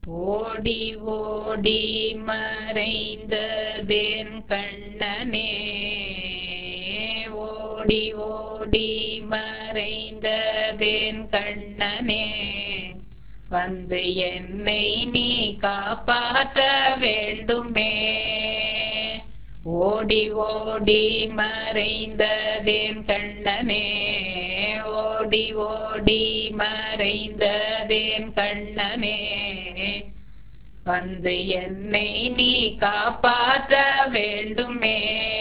ஓடி ஓடி மறைந்ததேன் கண்ணனே ஓடி ஓடி மறைந்ததேன் கண்ணனே வந்து என்னை நீ காப்பாற்ற வேண்டுமே ஓடி ஓடி மறைந்ததேன் கண்ணனே ஓடி ஓடி மறைந்ததேன் கண்ணனே வந்து என்னை நீ காப்பாற்ற வேண்டுமே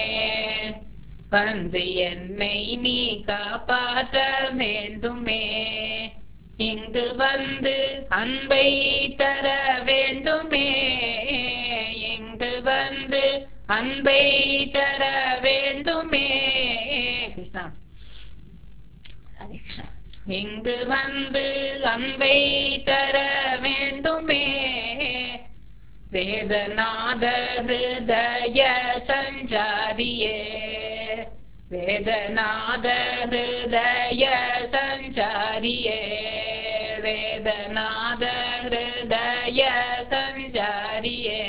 வந்து என்னை நீ காப்பாற்ற வேண்டுமே இங்கு வந்து அன்பை தர வேண்டுமே இங்கு வந்து அன்பை தர வேண்டுமே கிருஷ்ணா ஹரே கிருஷ்ணா இங்கு வந்து அன்பை தர வேண்டுமே வேதநாத ஹிருதய சஞ்சாரியே வேதநாத ஹிருதய சஞ்சாரியே வேதநாத ஹிருதய சஞ்சாரியே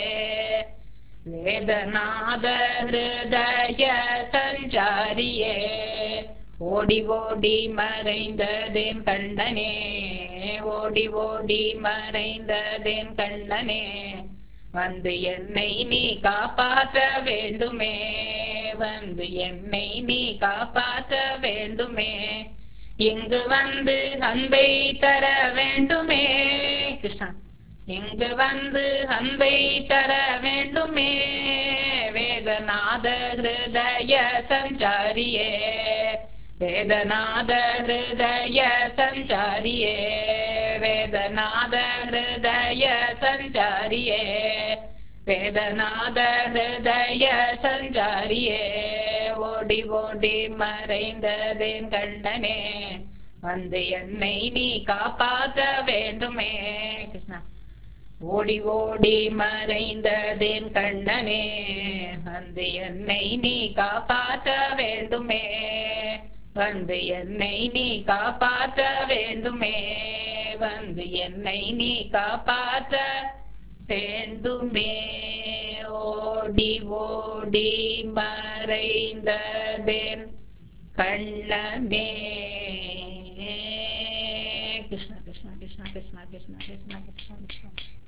வேதநாத ஹிருதய சஞ்சாரியே ஓடி ஓடி மறைந்ததேன் கண்ணனே ஓடி ஓடி மறைந்ததேன் கண்ணனே வந்து என்னை நீ காப்பாற்ற வேண்டுமே வந்து என்னை நீ காப்பாற்ற வேண்டுமே இங்கு வந்து அன்பை தர வேண்டுமே கிருஷ்ணா இங்கு வந்து அன்பை தர வேண்டுமே வேதநாத ஹிருதய சஞ்சாரியே வேதநாத ஹிருதய சஞ்சாரியே வேதநாத ஹிருதய சஞ்சாரியே வேதநாத ஹிருதய சஞ்சாரியே ஓடி ஓடி மறைந்ததேன் கண்ணனே வந்து என்னை நீ காப்பாற்ற வேண்டுமே கிருஷ்ணா ஓடி ஓடி மறைந்ததேன் கண்ணனே வந்து என்னை நீ காப்பாற்ற வேண்டுமே வந்து என்னை நீ காப்பாற்ற வேண்டுமே வந்து என்னை நீ காப்பாற்ற வேண்டுமே ஓடி ஓடி மறைந்ததேன் கண்ணனே கிருஷ்ணா கிருஷ்ணா கிருஷ்ணா கிருஷ்ணா கிருஷ்ணா கிருஷ்ணா கிருஷ்ணா கிருஷ்ணா